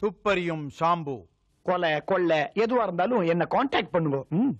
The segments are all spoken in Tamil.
துப்பறியும் ஷாம்பு கொலை கொள்ளை எதுவா இருந்தாலும் என்ன காண்டாக்ட் பண்ணுங்க ம்.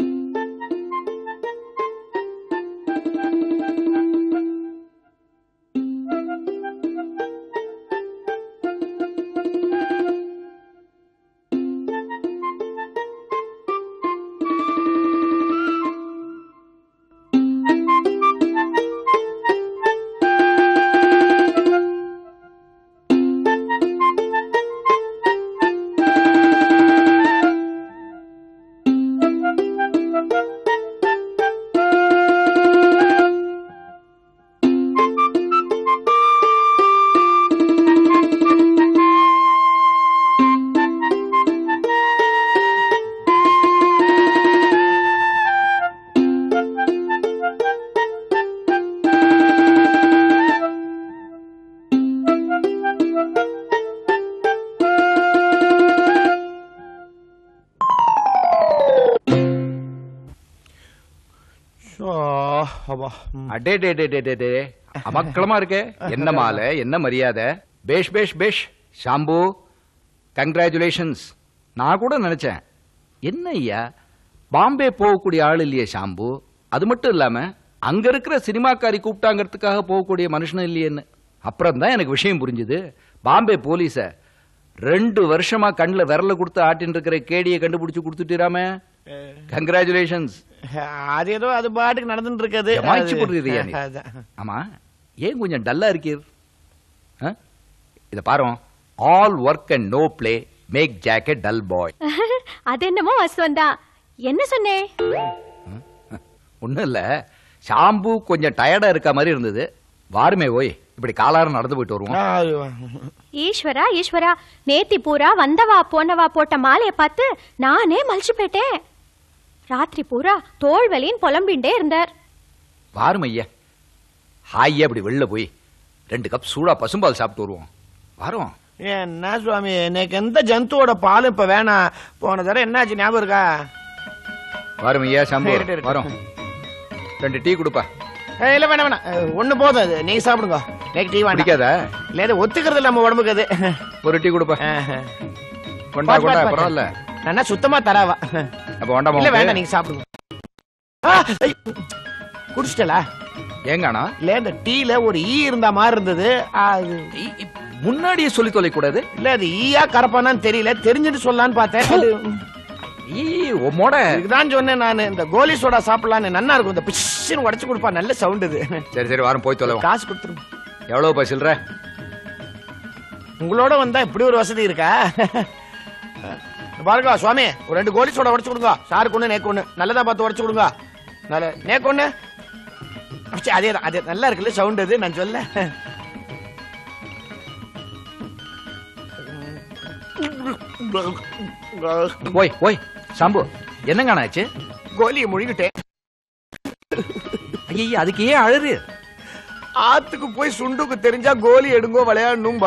ஆ, அப்பா. ம். அடே டே டே டே டே டே அமக்களமா இருக்கே என்ன மாலை என்ன மரியாதை பேஷ் பேஷ் பேஷ் ஷாம்பு கங்க்ராச்சுலேஷன்ஸ் நான் கூட நினைச்சேன் என்ன ஐயா பாம்பே போகக்கூடிய ஆள் இல்லையே ஷாம்பு அது மட்டும் இல்லாம அங்க இருக்கிற சினிமாக்காரி கூப்பிட்டாங்கிறதுக்காக போகக்கூடிய மனுஷனும் இல்லையேன்னு அப்புறம் தான் எனக்கு விஷயம் புரிஞ்சுது பாம்பே போலீஸ ரெண்டு வருஷமா கண்ணுல விரல கொடுத்து ஆட்டின்னு இருக்கிற கேடியை கண்டுபிடிச்சு கொடுத்துட்டீராமே கங்க்ராச்சுலேஷன்ஸ் அது ஏதோ அது பாட்டுக்கு நடந்துட்டு இருக்குது ஜமாய்ச்சி அது- போடுறியா நீ? அதான். ஆமா ஏன் கொஞ்சம் டல்லா இருக்கீர் ஆ? இத பாரு all work and no play make Jack a dull boy அது என்னமோ வசுவந்தா என்ன சொன்னே ஒண்ணும் இல்ல ஷாம்பு கொஞ்சம் டயர்டா இருக்க மாதிரி இருந்தது வாருமே ஓய் இப்படி காலாரம் நடந்து போயிட்டு வருவோம் ஆ, அது- ஈஸ்வரா ஈஸ்வரா நேத்தி பூரா வந்தவா போனவா போட்ட மாலைய பார்த்து நானே மலிச்சு போயிட்டேன் ராத்திரி பூரா தோல் வலின்னு புலம்பிண்டே இருந்தார் வாரும் ஐயா ஹாய்யா அப்படி வெளில போய் ரெண்டு கப் சூடா பசும்பால் சாப்பிட்டு வருவோம் வரோம் என்ன சுவாமி எனக்கு எந்த ஜந்துவோட பாலும் இப்ப வேணாம் போன தடவை என்னாச்சு ஞாபகம் இருக்கா வாரும் ஐயா ஷாம்பு இருக்கட்டும், இருக்கட்டும். வரோம் ரெண்டு டீ கொடுப்பா ஏய், இல்ல வேணாம் வேணாம் அஹ், ஒண்ணு போதும் அது நீங்க சாப்பிடுங்க எனக்கு டீ வேண்டாம் பிடிக்காதா இல்ல இது ஒத்துக்கிறது இல்ல நம்ம உடம்புக்கு அது ஒரு டீ கொடுப்பா ஆஹ். கொண்டா பாத்து, கொண்டா பாத்து, பரவாயில்ல பாத்து. நான் சுத்தமா தராவா அப்ப வேண்டாமா இல்ல உனக்கு? வேண்டாம் நீங்க சாப்பிடுங்க ஆ, ஐ, குடிச்சிட்டலா ஏங்கானா இல்ல இந்த டீல ஒரு ஈ இருந்தா மாதிரி இருந்தது அது இ- இ- முன்னாடியே சொல்லி தொலை கூடாது இல்ல அது ஈயா கரப்பானான்னு தெரியல தெரிஞ்சுட்டு சொல்லலான்னு பார்த்தேன் அது ஈ உம்மோட இதுதான் சொன்னேன் நான் இந்த கோலி சோடா சாப்பிடலான்னு நன்னா இருக்கும் இந்த பிஷ்னு உடைச்சு கொடுப்பா நல்ல சவுண்ட் இது சரி சரி வாரம் போய் தொலைவோம் காசு கொடுத்துருங்க எவ்வளவு பா சில்ற உங்களோட வந்தா இப்படி ஒரு வசதி இருக்கா பாருங்க சுவாமி ஒரு ரெண்டு கோலி சோடா உடைச்சு கொடுங்க சாருக்கு ஒண்ணு நேக்கு ஒண்ணு நல்லதா பார்த்து உடைச்சு கொடுங்க நல்ல நேக்கு ஒண்ணு ச்சே, அதே தான் அதே நல்லா இருக்குல்ல சவுண்ட் அது நான் சொல்ல ஓய் ஓய் சாம்பு என்னங்கான ஆச்சு கோலியை முழுங்கிட்டேன் ஐயா அதுக்கு ஏன் அழறு ஆத்துக்கு போய் சுண்டுக்கு தெரிஞ்சா கோலி எடுங்கோ விளையாடணும்பா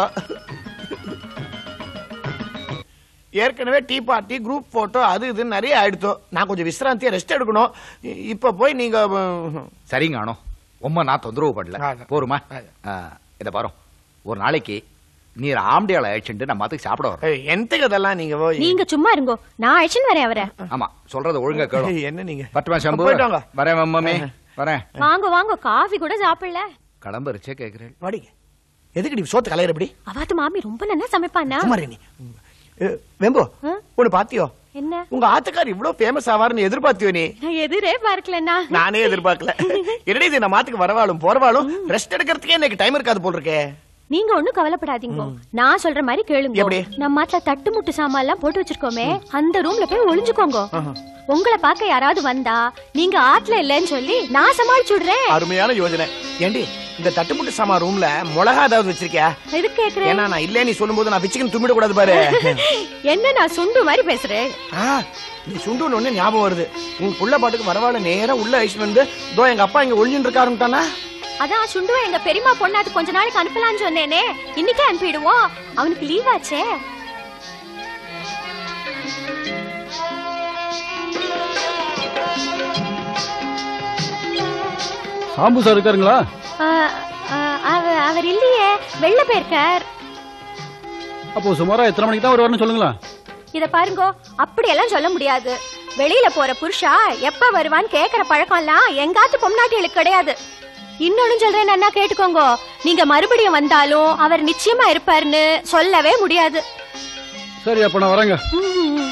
ஏற்கனவே டீ பார்ட்டி குரூப் போட்டோ அது இது நிறைய ஆயிடுத்தோ நான் கொஞ்சம் விசிராந்தியா ரெஸ்ட் எடுக்கணும் இ- இப்ப போய் நீங்க ம், சரிங்க அண்ணோ உம்மா நான் தொந்தரவு பண்ணல அதான். போருமா அதான். ஆ, இத பாரு ஒரு நாளைக்கு நீர் ஆம்டியால அழைச்சுட்டு நம்ம அதுக்கு சாப்பிட வரோம் ஏய், எந்தக்கு அதெல்லாம் நீங்க போய் நீங்க சும்மா இருங்கோ நான் அழைச்சுன்னு வரேன் அவரை ஆமா சொல்றத ஒழுங்கா கேளு ஏய், என்ன நீங்க பட்டுமா சம்பு போயிட்டு வாங்க. வரேன் மம்மி வரேன் வாங்க வாங்க காஃபி கூட சாப்பிடல கிளம்பரிச்சே கேக்குறேன் வாடிங்க எதுக்கு நீ சோத்து கலையற எப்படி அவாத்து மாமி ரொம்ப நல்லா சமைப்பானா சும்மா இரு நீ ஏ, வெம்போ ஆ? ஒண்ணு பாத்தியோ என்ன உங்க ஆத்துக்கார் இவ்வளவு ஃபேமஸ் ஆவாருன்னு எதிர்பார்த்தியோ நீ நான் எதிரே பார்க்கலண்ணா நானே எதிர்பார்க்கல என்னடி இது நம்ம மாத்துக்கு வரவாளும் போறவாளும் ரெஸ்ட் எடுக்கிறதுக்கே எனக்கு டைம் இருக்காது போல் இருக்கே நீங்க ஒண்ணும் கவலைப்படாதீங்க நான் சொல்ற மாதிரி கேளுங்க எப்படி? நம்ம மாட்டுல தட்டு முட்டு சாமான் எல்லாம் போட்டு வச்சிருக்கோமே அந்த ரூம்ல போய் ஒளிஞ்சுக்கோங்க உங்களை பார்க்க யாராவது வந்தா நீங்க ஆட்ல இல்லைன்னு சொல்லி நான் சமாளிச்சு விடுறேன் அருமையான யோஜனை ஏண்டி இந்த தட்டுமுட்டு சாமா ரூம்ல மிளகா ஏதாவது வச்சிருக்கியா எதுக்கு கேக்குறேன் ஏன்னா நான் இல்ல நீ சொல்லும்போது நான் பிச்சுக்கு தும்பிட கூடாது பாரு என்ன நான் சுண்டு மாதிரி பேசுறேன் ஆ, நீ சுண்டுன்னு ஒண்ணு ஞாபகம் வருது உங்க புள்ள பாட்டுக்கு வரவாள நேரா உள்ள அழிச்சுட்டு வந்து இதோ எங்க அப்பா இங்க ஒளிஞ்சுட்டு இருக்காருட்டானா அதான் சுண்டுவ எங்க பெரியமா பொண்ணாத்து கொஞ்ச நாளைக்கு அனுப்பலாம்னு சொன்னேனே இன்னைக்கே அனுப்பிடுவோம் அவனுக்கு லீவ் ஆச்சே சாம்பு சார் இருக்காருங்களா ஆ, ஆ, அவ- அவர் இல்லையே வெளில போயிருக்கார் அப்போ சுமாரா எத்தனை மணிக்கு தான் வருவார்னு சொல்லுங்களேன் இத பாருங்கோ அப்படியெல்லாம் சொல்ல முடியாது வெளியில போற புருஷா எப்ப வருவான்னு கேக்குற பழக்கம் எல்லாம் எங்காத்து பொம்நாட்டிகளுக்கு கிடையாது இன்னொன்னு சொல்றேன் அண்ணா கேட்டுக்கோங்க நீங்க மறுபடியும் வந்தாலும் அவர் நிச்சயமா இருப்பாருன்னு சொல்லவே முடியாது சரி அப்போ நான் வரேங்க ம்ம்.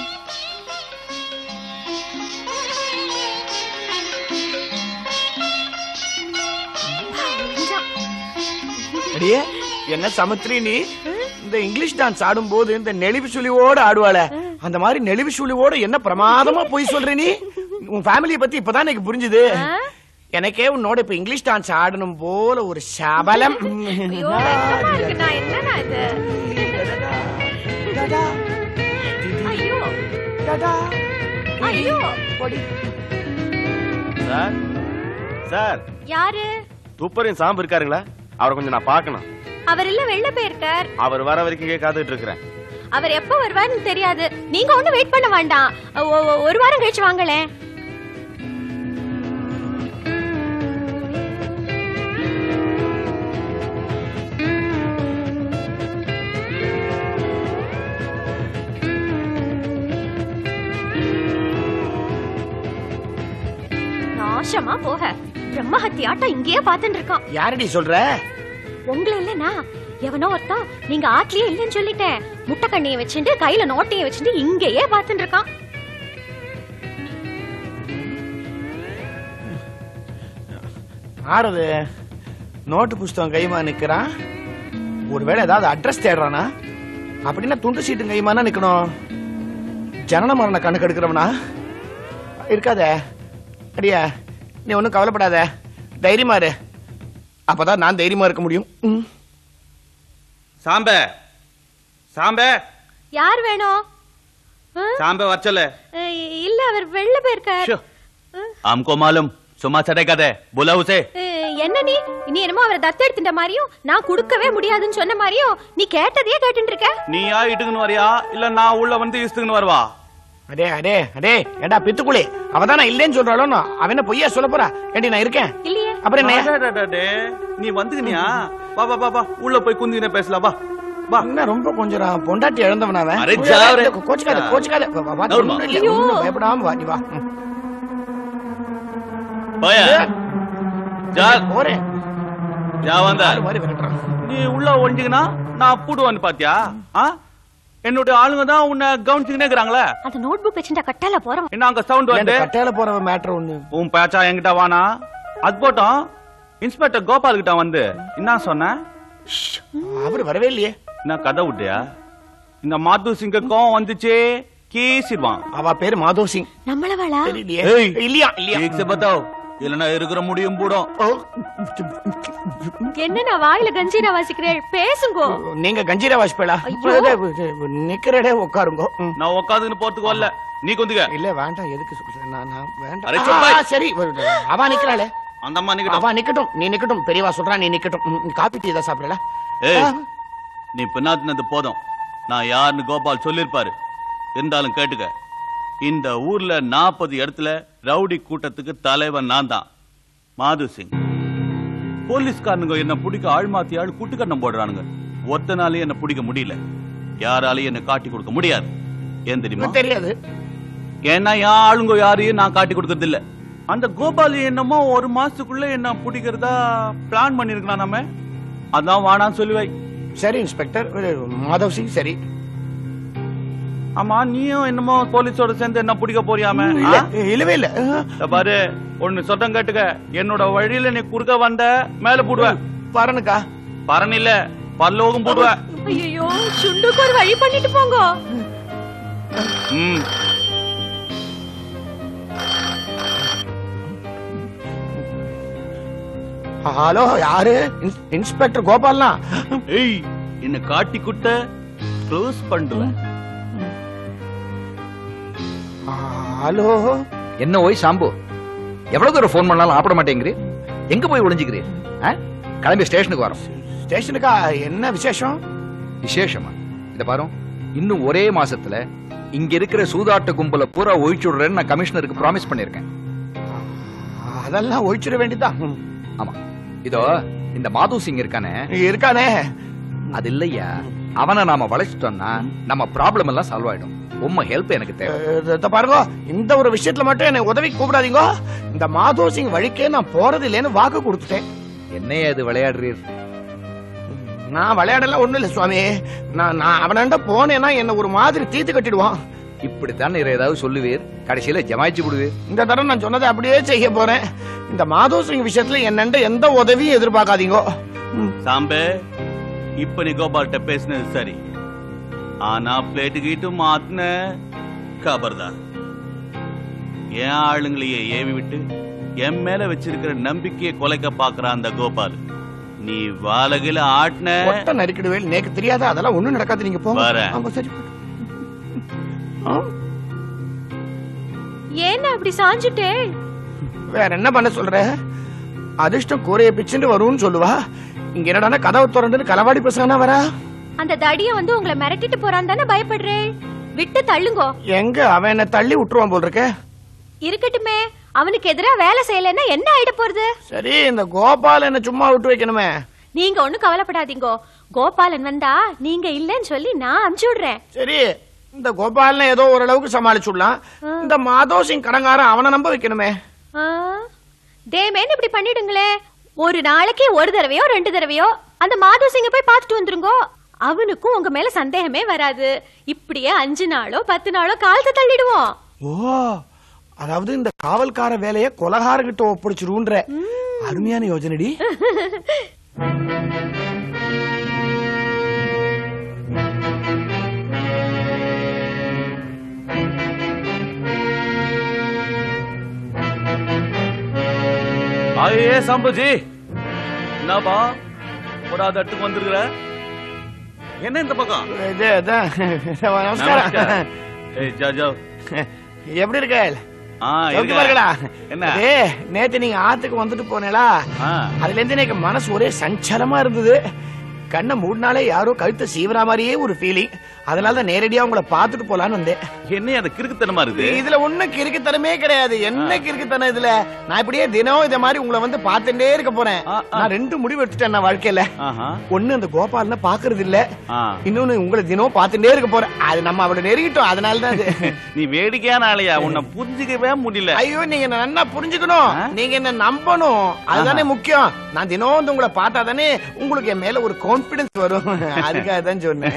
அடியே என்ன சமுத்திரி நீ இந்த இங்கிலீஷ் டான்ஸ் ஆடும்போது இந்த நெளிவு சுழிவோட ஆடுவாள அந்த மாதிரி நெளிவு சுழிவோட என்ன பிரமாதமா போய் சொல்ற நீ உன் ஃபேமிலிய பத்தி இப்பதான் எனக்கு புரிஞ்சுது எனக்கே உன்னோட இப்ப இங்கிலீஷ் டான்ஸ் ஆடணும் போல ஒரு சபலம் ஐயோ, வெக்கமா இருக்குண்ணா. என்னண்ணா இது? ஐயோ ஐயோ சார் சார் யாரு துப்பரின் சாம்பு இருக்காருங்களா அவரை கொஞ்சம் நான் பார்க்கணும் அவர் இல்ல வெளில போயிருக்கார் அவர் வர வரைக்கும் இங்கே காத்துட்டு இருக்கிறேன் அவர் எப்ப வருவாருன்னு தெரியாது நீங்க ஒண்ணு வெயிட் பண்ண வேண்டாம் ஒ- ஒ- ஒரு வாரம் கழிச்சு வாங்களேன் நாசமா போக பிரம்மஹத்தி ஆட்டம் இங்கேயே பாத்துட்டு இருக்கான் யாரடி சொல்ற உங்களை இல்லனா எவனோ ஒருத்தன் நீங்க ஆட்லயே இல்லைன்னு சொல்லிட்டேன் முட்டை கண்ணியை வச்சுட்டு கையில நோட்டையும் வச்சுட்டு இங்கேயே பாத்துட்டு இருக்கான் ஆடுது நோட்டு புஸ்தகம் கைமா நிக்கிறான் ஒருவேளை ஏதாவது அட்ரஸ் தேடுறானா அப்படின்னா துண்டு சீட்டு கைமானா நிக்கணும் ஜனன மரண கணக்கு எடுக்கிறவனா இருக்காதே அடியா நீ ஒன்றும் கவலைப்படாத தைரியமா இரு அப்பதான் நான் தைரியமா இருக்க முடியும் ம். சாம்ப சாம்ப யார் வேணும் ஆ? சாம்ப வச்சல அஹ், இல்ல அவர் வெளில போயிருக்கார் हमको मालूम சும்மா சடைக்காதே புலா உசே அஹ், என்ன நீ நீ என்னமோ அவரை தத்தெடுத்துட்ட மாதிரியும் நான் கொடுக்கவே முடியாதுன்னு சொன்ன மாதிரியும் நீ கேட்டதையே கேட்டுட்டு இருக்க நீயா இட்டுக்குன்னு வரியா இல்ல நான் உள்ள வந்து இஸ்துக்குன்னு வருவா அடே அடே அடே ஏண்டா பித்துக்குளி அவ தான் நான் இல்லைன்னு சொல்றாளோ அவன் என்ன பொய்யா சொல்ல போறா ஏண்டி நான் இருக்கேன் இல்லையே அப்புறம் என்ன அடடடடே, நீ வந்துக்கினியா வா வா வா வா உள்ள போய் குந்தினே பேசலாம் வா வா என்ன ரொம்ப கொஞ்சம் பொண்டாட்டி இழந்தவன் அவன் அரே, ஜாவரே. கோச்சுக்காத கோச்சுக்காத வா, வா, வா, நவுருமா. ஒண்ணும் இல்ல, ஐயோ. ஒண்ணும் பயப்படாம வா நீ வா ம். போய ஜா போறேன் ஜா வந்த ஆளு மாதிரி விரட்டுறான் நீ உள்ள ஒழிஞ்சுக்கினா நான் பூடுவான்னு பாத்தியா ஆ என்னுடைய ஆளுங்க தான் உன்னை கவனிச்சுக்கினே இருக்கிறாங்களே அந்த நோட் புக் வச்சுட்டா கட்டால போறோம் என்ன அங்க சவுண்ட் ஏன்டா, வந்து கட்டையில போற மேட்டர் ஒண்ணு உன் பேச்சா என்கிட்ட வானா அது போட்டோம் இன்ஸ்பெக்டர் கோபால் கிட்ட வந்து என்ன சொன்ன அவரு வரவே இல்லையே என்ன கதை விட்டியா இந்த மாத்து சிங்கக்கும் வந்துச்சு கீசிடுவான் அவ பேரு மாதவ் சிங் நம்மளவாளா தெரியலையே ஏய். இல்லையா இல்லையா ठीक से बताओ இல்லனா இருக்கிற முடியும் போடும் ஓ. என்ன நான் வாயில கஞ்சீரா வாசிக்கிறேன் பேசுங்கோ நீங்க கஞ்சீரா வாசிப்பேளா ஐயோ. நிக்கிறடே உட்காருங்க ம். நான் உட்காந்துன்னு போறதுக்கு வரல நீ கொந்துக்க இல்ல வேண்டாம் எதுக்கு சொல்ற? நான் நான் வேண்டாம் அரே, ஆ, சும்மா இரு. சரி அவ நிக்கிறாளே அந்த அம்மா நிக்கட்டும் அவ நிக்கட்டும் நீ நிக்கட்டும் பெரியவா சொல்றா நீ நிக்கட்டும் ம், காபி டீ ஏதாவது சாப்பிடல ஏய் நீ பின்னாத்தினது போதும் நான் யாருன்னு கோபால் சொல்லிருப்பாரு இருந்தாலும் கேட்டுக்க இந்த ஊர்ல நாற்பது இடத்துல ரவுடி கூட்டத்துக்கு தலைவன் நான் தான் மாது சிங் போலீஸ்காரனுங்க என்ன பிடிக்க ஆழ்மாத்தி ஆள் குட்டுக்கண்ணம் போடுறானுங்க ஒத்தனாலே என்ன பிடிக்க முடியல யாராலையும் என்ன காட்டி கொடுக்க முடியாது ஏன் தெரியுமா தெரியாது ஏன்னா என் ஆளுங்க யாரையும் நான் காட்டி கொடுக்கறது இல்ல அந்த கோபாலி என்னமோ ஒரு மாசத்துக்குள்ள என்ன பிடிக்கிறதா பிளான் பண்ணிருக்கலாம் நம்ம அதான் வாடான்னு சொல்லுவை சரி இன்ஸ்பெக்டர் மாதவ் சிங் சரி ஆமா நீயும் என்னமோ போலீஸோட சேர்ந்து என்ன பிடிக்க போறியாம இல்ல, ஆ? இல்லவே இல்ல இத பாரு ஒன்னு சொத்தம் கேட்டுக்க என்னோட வழியில நீ குறுக்க வந்த மேல போடுவேன் பாருனுக்கா பரண் இல்ல பல்லோகம் போடுவேன் ஐயோ சுண்டுக்கு ஒரு வழி பண்ணிட்டு போங்க ம் ஹலோ யாரு இன்ஸ்- இன்ஸ்பெக்டர் கோபால்னா ஏய் என்ன காட்டி குட்ட க்ளோஸ் பண்ணுவேன் ஹலோ என்ன ஓய் சாம்பு எவ்வளவு தூரம் ஃபோன் பண்ணாலும் ஆப்பட மாட்டேங்கிறீர் எங்க போய் ஒளிஞ்சுக்கிறீர் ஆ? கிளம்பி ஸ்டேஷனுக்கு வரோம் ஸ்டேஷனுக்கா என்ன விசேஷம் விசேஷமா இத பாரு இன்னும் ஒரே மாசத்துல இங்க இருக்கிற சூதாட்ட கும்பல பூரா ஒழிச்சு விடுறேன்னு நான் கமிஷனருக்கு ப்ராமிஸ் பண்ணிருக்கேன் அதெல்லாம் ஒழிச்சிட வேண்டியதான் ம். ஆமா இதோ இந்த மாது சிங் இருக்கானே இருக்கானே அது இல்லையா அவனை நாம வளைச்சிட்டோம்னா நம்ம ப்ராப்ளம் எல்லாம் சால்வ் ஆயிடும் உம்ம ஹெல்ப் எனக்கு தேவை அஹ் இத பாருங்க இந்த ஒரு விஷயத்துல மட்டும் என்னை உதவி கூப்பிடாதீங்க இந்த மாதோ சிங் வழிக்கே நான் போறது இல்லைன்னு வாக்கு கொடுத்துட்டேன் என்னைய அது விளையாடுறீர் நான் விளையாடலாம் ஒண்ணும் இல்ல சுவாமி நான் நான் அவனாண்ட போனேன்னா என்ன ஒரு மாதிரி தீத்து கட்டிடுவான் இப்படித்தான் நீர் ஏதாவது சொல்லுவீர் கடைசியில ஜமாய்ச்சி விடுவீர் இந்த தடவை நான் சொன்னதை அப்படியே செய்ய போறேன் இந்த மாதோ சிங் விஷயத்துல என்னண்ட எந்த உதவியும் எதிர்பார்க்காதீங்க ம். சாம்பே இப்ப நீ கோபால்கிட்ட பேசினது சரி ஆனா பிளேட்டு கீட்டு மாத்தின கபர்தார் என் ஆளுங்களையே ஏவி விட்டு என் மேல வச்சிருக்கிற நம்பிக்கையை கொலைக்க பாக்குற அந்த கோபால் நீ வாலகில ஆட்டின ஒட்ட நறுக்கிடுவேன் நேக்கு தெரியாதா அதெல்லாம் ஒண்ணும் நடக்காது நீங்க போங்க வரேன். ஆமா, சரி ஆ, ஏன்னா அப்படி சாஞ்சுட்டே வேற என்ன பண்ண சொல்ற அதிர்ஷ்டம் கூரைய பிச்சுட்டு வரும்னு சொல்லுவா இங்க என்னடான்னா கதவை திறந்துட்டு களவாடி பேசுறானா வரா அந்த தடிய வந்து உங்களை மிரட்டிட்டு போறான் தானே பயப்படுறேன் விட்டு தள்ளுங்கோ எங்க அவன் என்ன தள்ளி விட்டுருவான் போல் இருக்க இருக்கட்டுமே அவனுக்கு எதிரா வேலை செய்யலைன்னா என்ன ஆயிட போறது சரி இந்த கோபால் என்ன சும்மா விட்டு வைக்கணுமே நீங்க ஒண்ணும் கவலைப்படாதீங்கோ கோபாலன் வந்தா நீங்க இல்லன்னு சொல்லி நான் அனுப்பிச்சு விடுறேன் சரி இந்த கோபால்னு ஏதோ ஓரளவுக்கு சமாளிச்சுடலாம் இந்த மாதோ சிங் கடங்காரன் அவனை நம்ப வைக்கணுமே ஆ, தேமேன்னு இப்படி பண்ணிடுங்களே ஒரு நாளைக்கு ஒரு தடவையோ ரெண்டு தடவையோ அந்த மாதவ சிங்க போய் பார்த்துட்டு வந்துருங்கோ அவனுக்கும் உங்க மேல சந்தேகமே வராது இப்படியே அஞ்சு நாளோ பத்து நாளோ காலத்தை தள்ளிடுவோம் ஓ அதாவது இந்த காவல்கார வேலைய கொலகாரகிட்ட ஒப்படைச்சிருன்ற அருமையான யோஜனடி ஆயே சாம்புஜி என்னப்பா ஒரு அது இடத்துக்கு வந்திருக்கிற என்ன இந்த பக்கம் இது இதான். நமஸ்காரம் நமஸ்காரம். ஏய் ஜா ஜா எப்படி இருக்க ஆ சௌக்கியமா இருக்கடா என்ன ஏ நேத்து நீங்க ஆத்துக்கு வந்துட்டு போனேலா ஆ அதுல இருந்து எனக்கு மனசு ஒரே சஞ்சலமா இருந்தது கண்ணை மூடினாலே யாரோ கழுத்தை சீவரா மாதிரியே ஒரு ஃபீலிங் அதனால தான் நேரடியா உங்களை பார்த்துட்டு போலான்னு வந்தேன் என்ன அது கிறுக்குத்தனமா இருக்குது இதுல ஒண்ணும் கிறுக்குத்தனமே கிடையாது என்ன கிறுக்குத்தனம் இதுல நான் இப்படியே தினம் இத மாதிரி உங்களை வந்து பார்த்துட்டே இருக்க போறேன் ஆ, ஆ. நான் ரெண்டு முடிவு எடுத்துட்டேன் நான் வாழ்க்கையில ஆஹா ஒண்ணு அந்த கோபாலனை பாக்குறது இல்ல ஆ இன்னொன்னு உங்களை தினம் பார்த்துட்டே இருக்க போறேன் அது நம்ம அவளை நெருங்கிட்டோம் அதனால தான் அது நீ வேடிக்கையான ஆளையா உன்னை புரிஞ்சுக்கவே முடியல ஐயோ நீங்க என்ன நல்லா புரிஞ்சுக்கணும் ஆ? நீங்க என்ன நம்பணும் அதுதானே முக்கியம் நான் தினம் வந்து உங்களை பார்த்தா தானே உங்களுக்கு என் மேல ஒரு கான்பிடன்ஸ் வரும் அதுக்காக தான் சொன்னேன்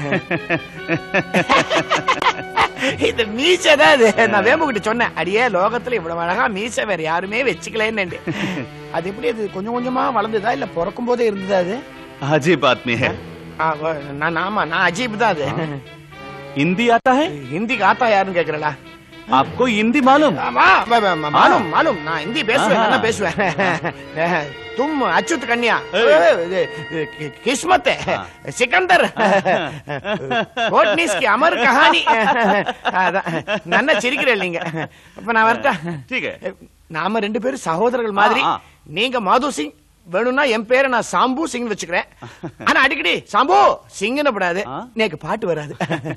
இது மீசை தான் அது நான் வேம்புகிட்ட சொன்னேன் அடியே லோகத்துல இவ்வளவு அழகா மீசை வேற யாருமே வச்சுக்கலன்னு அது எப்படி அது கொஞ்சம் கொஞ்சமா வளர்ந்ததா இல்ல பிறக்கும் போதே இருந்ததா அது अजीब आदमी है ஆ, வ- நான் ஆமா நான் அஜீப் தான் அது हिंदी आता है ஹிந்தி காத்தா யாருன்னு கேக்குறடா आपको हिंदी मालूम ஆமா, ம- ம- ம- மாலும் மாலும் நான் ஹிந்தி பேசுவேன் நல்லா பேசுவேன் தும் அச்சுத் கன்யா இது, இது, கி- கிஸ்மத் சிக்கந்தர் கோட்னிஸ் கி அமர் கஹானி அதான் நல்லா சிரிக்கிறேன் நீங்க அப்ப நான் வரட்டா ठीक है நாம ரெண்டு பேரும் சகோதரர்கள் மாதிரி ஆ, ஆ. நீங்க மாது சிங் வேணும்னா என் பேரை நான் சாம்பு சிங் வச்சுக்கிறேன் ஆனா அடிக்கடி சாம்பு சிங்னு படாது ஆ? நேக்கு பாட்டு வராது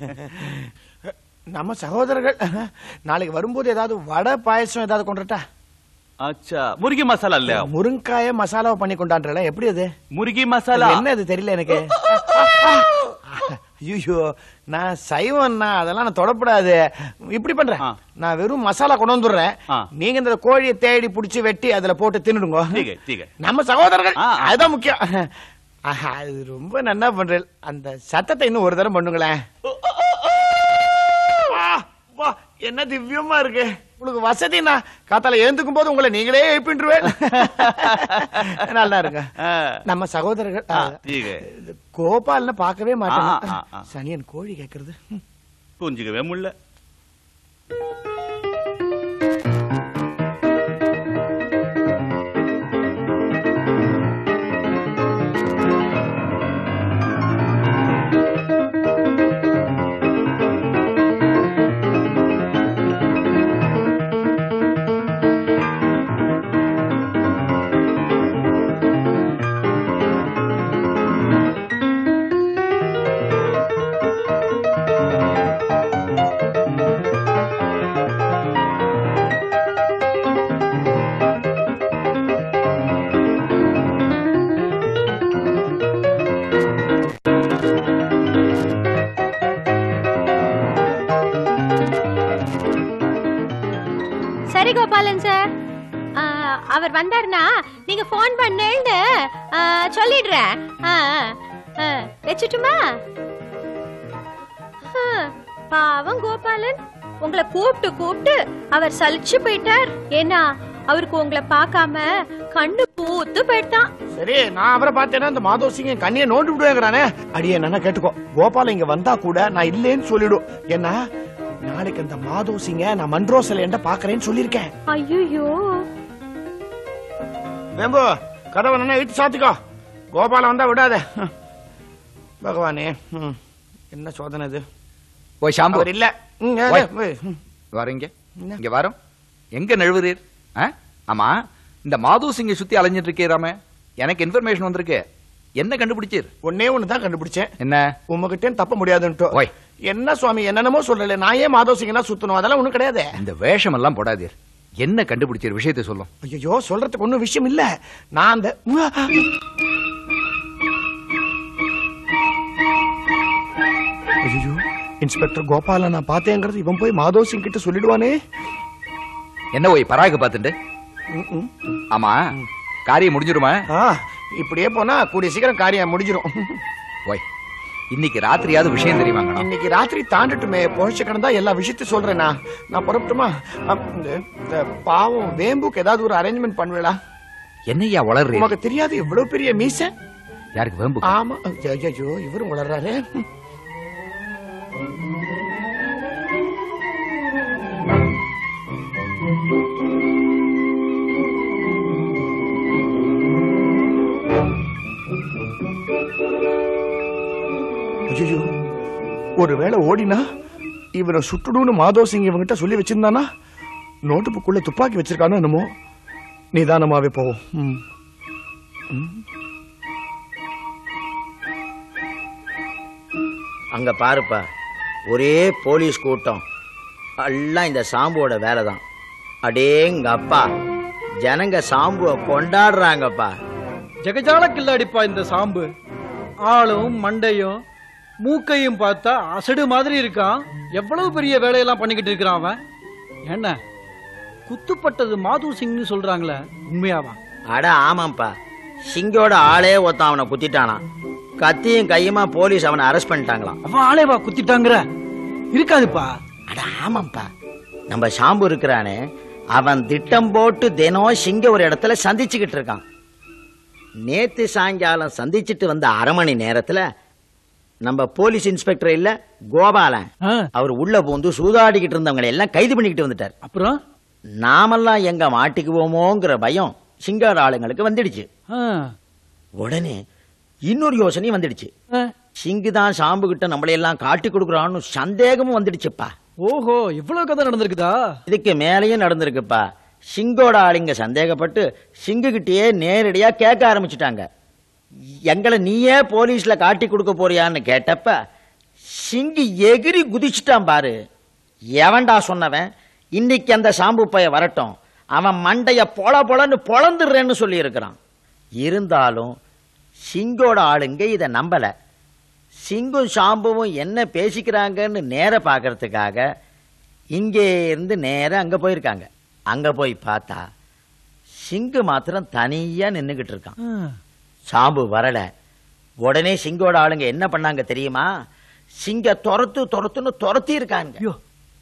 நம்ம சகோதரர்கள் நாளைக்கு வரும்போது ஏதாவது வடை பாயசம் ஏதாவது கொண்டுட்டா अच्छा मुर्गी मसाला ले आओ முருங்காய மசாலாவை பண்ணி கொண்டாடுறல எப்படி அது मुर्गी मसाला அது என்ன அது தெரியல எனக்கு ஐயோ நான் சைவம்னா அதெல்லாம் நான் தொடப்படாது இப்படி பண்றேன் ஆ. நான் வெறும் மசாலா கொண்டு வந்துடுறேன் ஆ. நீங்க இந்த கோழியை தேடி புடிச்சு வெட்டி அதுல போட்டு தின்னுடுங்க ठीक है ठीक है நம்ம சகோதரர்கள் ஆ, ஆ. அதுதான் முக்கியம் ஆஹா, அது ரொம்ப நன்னா பண்றேன் அந்த சத்தத்தை இன்னும் ஒரு தரம் பண்ணுங்களேன் ஆ, வா, என்ன திவ்யமா இருக்கு உங்களுக்கு வசதினா காத்தால எழுந்துக்கும் போது உங்களை நீங்களே எழுப்பின்றுவேன் நல்லா இருங்க ஆ, நம்ம சகோதரர்கள் ஆ, ஆ, ठीक है இது கோபால்னு பார்க்கவே ஆ, மாட்டேன் ஆ, ஆ. சனியன் கோழி கேக்குறது ம். புரிஞ்சுக்கவே முடியல சரி கோபாலன் சார் ஆ, அவர் வந்தாருன்னா நீங்க ஃபோன் பண்ணுன்னு ஆ, சொல்லிடுறேன் ஆ, ஆ, ஆ, வச்சுட்டுமா ஆ, பாவம் கோபாலன் உங்களை கூப்பிட்டு கூப்பிட்டு அவர் சலிச்சு போயிட்டார் ஏன்னா அவருக்கு உங்களை பார்க்காம கண்ணு பூத்து போயிட்டான் சரி நான் அவரை பார்த்தேன்னா இந்த மாதவ் சிங் என் கண்ணியை நோண்டி விடுவேங்கிறானே அடியே என்ன கேட்டுக்கோ கோபால இங்க வந்தா கூட நான் இல்லேன்னு சொல்லிடும் ஏன்னா நாளைக்கு அந்த மாதவ் சிங்க நான் மன்றோ சிலையண்ட பாக்குறேன்னு சொல்லியிருக்கேன் ஐயோ வேம்பு கதவை நல்லா இழுத்து சாத்திக்கோ கோபால வந்தா விடாத ஹம். பகவானே ஹம். என்ன சோதனை இது ஓய் ஷாம்பு அவர் இல்ல ம், ஏ, ஓய். ஏ, ம். வரீங்க என்ன? இங்க வரோம் எங்க நழுவுறீர் ஆ? ஆமா இந்த மாது சிங்கை சுத்தி அலைஞ்சிட்டு இருக்கீராமே எனக்கு இன்ஃபர்மேஷன் வந்திருக்கு என்ன கண்டுபிடிச்சீர் ஒன்னே ஒண்ணுதான் கண்டுபிடிச்சேன் என்ன உங்ககிட்ட தப்ப முடியாதுன்ட்டு ஓய். என்ன சுவாமி என்னென்னமோ சொல்லல நான் ஏன் மாதவ் சிங்கனா சுத்தணும் அதெல்லாம் ஒண்ணும் கிடையாது இந்த வேஷம் எல்லாம் போடாதீர் என்ன கண்டுபிடிச்சீர் விஷயத்தை சொல்லும் ஐயோ சொல்றதுக்கு ஒண்ணும் விஷயம் இல்ல நான் அந்த ஐயோ இன்ஸ்பெக்டர் கோபால நான் பார்த்தேங்கிறது இவன் போய் மாதவ் சிங் கிட்ட சொல்லிடுவானே என்ன ஓய் பராக பார்த்துட்டு ம், ம். ஆமா காரியம் முடிஞ்சிருமா ஆ, இப்படியே போனா கூடிய சீக்கிரம் காரியம் முடிஞ்சிரும் ஓய் இன்னைக்கு ராத்திரியாவது விஷயம் தெரியுமாங்கண்ணா இன்னைக்கு ராத்திரி தாண்டட்டுமே பொழைச்சு கிடந்தா எல்லா விஷயத்தையும் சொல்றேன் நான் நான் புறப்பட்டுமா அப், இந்த- இந்த பாவம் வேம்புக்கு ஏதாவது ஒரு அரேஞ்ச்மெண்ட் பண்ணுவேடா என்னய்யா வளர்றீர் உனக்கு தெரியாது எவ்வளவு பெரிய மீச யாருக்கு வேம்பு ஆமா ஐயோ இவரும் வளர்றாரு ஐயோ ஒருவேளை ஓடினா இவனை சுட்டுடுன்னு மாதவ் சிங் இவங்கிட்ட சொல்லி வச்சிருந்தானா நோட்டு புக்குள்ள துப்பாக்கி வச்சிருக்கானோ என்னமோ நிதானமாவே போவோம் ம். அங்க பாருப்பா ஒரே போலீஸ் கூட்டம் எல்லாம் இந்த சாம்புவோட வேலை தான் அடேங்க அப்பா ஜனங்க சாம்புவை கொண்டாடுறாங்கப்பா ஜெகஜால கில்லாடிப்பா இந்த சாம்பு ஆளும் மண்டையும் மூக்கையும் பார்த்தா அசடு மாதிரி இருக்கான் எவ்வளவு பெரிய வேலையெல்லாம் பண்ணிக்கிட்டு இருக்கிறான் அவன் என்ன குத்துப்பட்டது மாது சிங்னு சொல்றாங்களே உண்மையாவா அட ஆமாப்பா சிங்கோட ஆளே ஒருத்தன் அவனை குத்திட்டானாம் கத்தியும் கையுமா போலீஸ் அவனை அரெஸ்ட் பண்ணிட்டாங்களாம் அவன் ஆளேவா குத்திட்டாங்கிற இருக்காதுப்பா அட ஆமாப்பா நம்ம சாம்பு இருக்கிறானே அவன் திட்டம் போட்டு தினம் சிங்க ஒரு இடத்துல சந்திச்சுக்கிட்டு இருக்கான் நேத்து சாயங்காலம் சந்திச்சிட்டு வந்த அரை மணி நேரத்துல நம்ம போலீஸ் இன்ஸ்பெக்டர் இல்ல கோபாலன் ஆ, அவர் உள்ள பூந்து சூதாடிக்கிட்டு இருந்தவங்களை எல்லாம் கைது பண்ணிக்கிட்டு வந்துட்டார் அப்புறம் நாமெல்லாம் எங்க மாட்டிக்குவோமோங்கிற பயம் சிங்கார ஆளுங்களுக்கு வந்துடுச்சு ஆ, உடனே இன்னொரு யோசனையும் வந்துடுச்சு ஆ. சிங்கு தான் சாம்பு கிட்ட நம்மளையெல்லாம் காட்டி கொடுக்குறான்னு சந்தேகமும் வந்துடுச்சுப்பா ஓஹோ இவ்வளவு கதை நடந்திருக்குதா இதுக்கு மேலேயும் நடந்திருக்குப்பா சிங்கோட ஆளுங்க சந்தேகப்பட்டு சிங்கு கிட்டயே நேரடியா கேட்க ஆரம்பிச்சுட்டாங்க எங்களை நீயே போலீஸ்ல காட்டி கொடுக்க போறியான்னு கேட்டப்ப சிங்கு எகிரி குதிச்சுட்டான் பாரு எவன்டா சொன்னவன் இன்னைக்கு அந்த சாம்பு பைய வரட்டும் அவன் மண்டைய பொல பொலன்னு பொழந்துடுறேன்னு சொல்லி இருக்கிறான் இருந்தாலும் சிங்கோட ஆளுங்க இதை நம்பல சிங்கும் சாம்புவும் என்ன பேசிக்கிறாங்கன்னு நேர பார்க்கறதுக்காக இங்கே இருந்து நேரா அங்க போயிருக்காங்க அங்க போய் பார்த்தா சிங்கு மாத்திரம் தனியா நின்னுகிட்டு இருக்கான் ஆ. சாம்பு வரல உடனே சிங்கோட ஆளுங்க என்ன பண்ணாங்க தெரியுமா சிங்க துரத்து துரத்துன்னு துரத்தி இருக்காங்க ஐயோ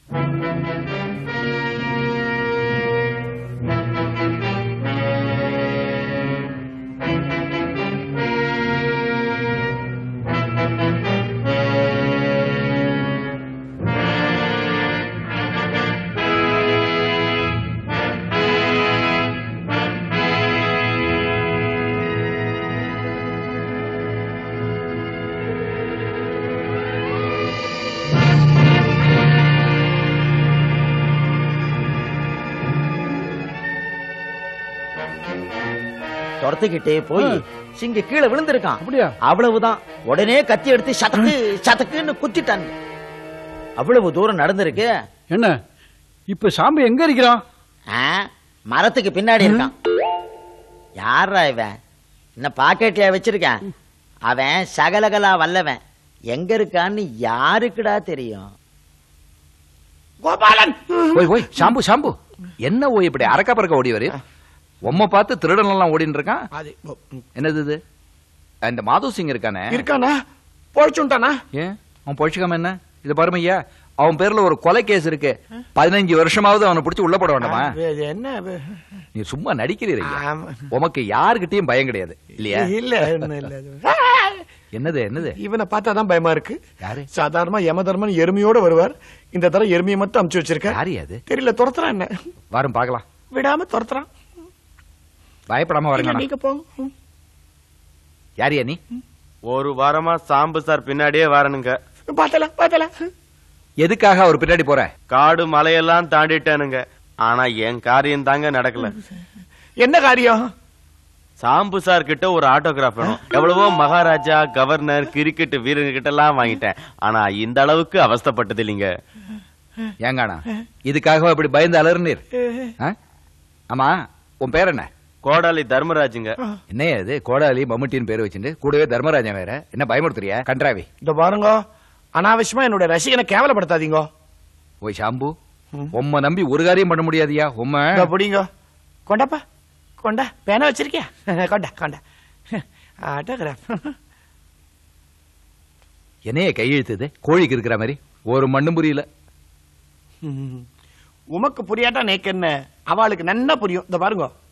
துரத்துக்கிட்டே போய் சிங்க கீழே விழுந்திருக்கான் அப்படியா அவ்வளவுதான் உடனே கத்தி எடுத்து சதக்கு சதக்குன்னு குத்திட்டாங்க அவ்வளவு தூரம் நடந்திருக்கு என்ன இப்ப சாம்பு எங்க இருக்கிறான் ஆ, மரத்துக்கு பின்னாடி இருக்கான் யாரா இவன் என்ன பாக்கெட்லயா வச்சிருக்கேன் அவன் சகலகலா வல்லவன் எங்க இருக்கான்னு யாருக்குடா தெரியும் கோபாலன் ஓய் ஓய் ஷாம்பு ஷாம்பு என்ன ஓய் இப்படி அரக்க பறக்க ஓடி வரு உம்மை பார்த்து திருடன் எல்லாம் ஓடின்னு இருக்கான் அது ம், என்னது இது இந்த மாதவ் சிங் இருக்கானே இருக்கானா பொழைச்சுட்டானா ஏன் அவன் பொழிச்சுக்காம என்ன இது பாருங்க ஐயா அவன் பேர்ல ஒரு கொலை கேஸ் இருக்கு பதினஞ்சு வருஷமாவது அவனை பிடிச்சி உள்ள போட வேண்டாமா இது என்ன இது? நீ சும்மா நடிக்கிறீர் ஐயா ஆமா. உமக்கு யாருகிட்டயும் பயம் கிடையாது இல்லையா இல்ல ஒண்ணும் இல்ல அது. என்னது என்னது இவனை பார்த்தாதான் பயமா இருக்கு யாரு சாதாரணமா யமதர்மன் எருமையோட வருவார் இந்த தடவை எருமையை மட்டும் அமுச்சு வச்சிருக்க யாரு அது தெரியல துரத்துறான் என்ன வரும் பார்க்கலாம் விடாம துரத்துறான் பயப்படாம இல்ல, வரங்க நீங்க போங்க ம். யாரியா நீ ஒரு வாரமா சாம்பு சார் பின்னாடியே வரணுங்க பார்த்தல பார்த்தல எதுக்காக அவர் பின்னாடி போற காடு மலையெல்லாம் தாண்டிட்டேனுங்க ஆனா என் காரியம் தாங்க நடக்கல என்ன காரியம் சாம்பு சார் கிட்ட ஒரு ஆட்டோகிராஃப் வேணும் எவ்வளவோ மகாராஜா கவர்னர் கிரிக்கெட் வீரங்க கிட்ட எல்லாம் வாங்கிட்டேன் ஆனா இந்த அளவுக்கு அவஸ்தைப்பட்டது இல்லைங்க ஏங்கானா இதுக்காக இப்படி பயந்து அலறுனீர் ஆ? ஆமா உன் பேர் என்ன கோடாலி தர்மராஜுங்க என்னையா இது கோடாலி மம்முட்டின்னு பேர் வச்சுட்டு கூடவே தர்மராஜன் வேற என்ன பயமுறுத்துறியா கன்றாவி இந்த பாருங்க அனாவசியமா என்னோட ரசிகனை கேவலப்படுத்தாதீங்க ஓய் ஷாம்பு உம்மை நம்பி ஒரு காரியம் பண்ண முடியாதியா உம்மை இதோ பிடிங்க கொண்டாப்பா கொண்டா பேனா வச்சிருக்கியா கொண்டா கொண்டா ஆட்டோகிராஃப் என்னைய கையெழுத்துது கோழிக்கு இருக்கிற மாதிரி ஒரு மண்ணும் புரியல உமக்கு புரியாட்டா நேக்கு என்ன அவளுக்கு நன்னா புரியும் இந்த பாருங்க